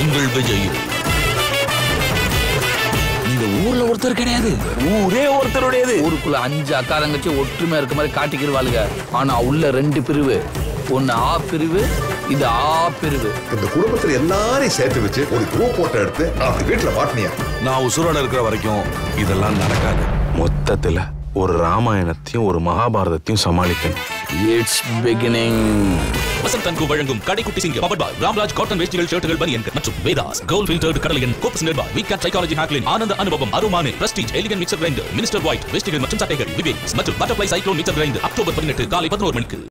உங்கள் விஜய் இந்த ஊர்ல ஒருத்தர் கிடையாது ஊரே ஒருத்தருடையது ஊருக்குள்ள அஞ்சு அக்கா தங்கச்சி ஒற்றுமையா இருக்க மாதிரி காட்டிக்கிடுவாளுங்க ஆனா உள்ள ரெண்டு பிரிவு ஒன்னு ஆ பிரிவு இது ஆ பிரிவு இந்த குடும்பத்துல எல்லாரையும் சேர்த்து வச்சு ஒரு குரூப் போட்டோ எடுத்து அப்படி வீட்டுல மாட்டினியா நான் உசுரோட இருக்கிற வரைக்கும் இதெல்லாம் நடக்காது மொத்தத்துல ஒரு ராமாயணத்தையும் ஒரு மகாபாரதத்தையும் சமாளிக்கணும் இட்ஸ் பிகினிங் வசந்த் தன்கு வழங்கும் Kadaikutty Singam powered by Ramraj cotton வேஷ்டிகள் ஷர்ட்டுகள் பனியன்கள் மற்றும் வேதாஸ் கோல்ட் ஃபில்டர்டு கடலையன் கோப்ஸ் நிர்பா வீக்கா சைக்காலஜி ஹாக்லின் ஆனந்த அனுபவம் அருமானே Prestige elegant mixer grinder minister white வேஷ்டிகள் மற்றும் சட்டைகள் விவேக்ஸ் மற்றும் Butterfly cyclone mixer grinder October பதினெட்டு காலை பதினோரு மணிக்கு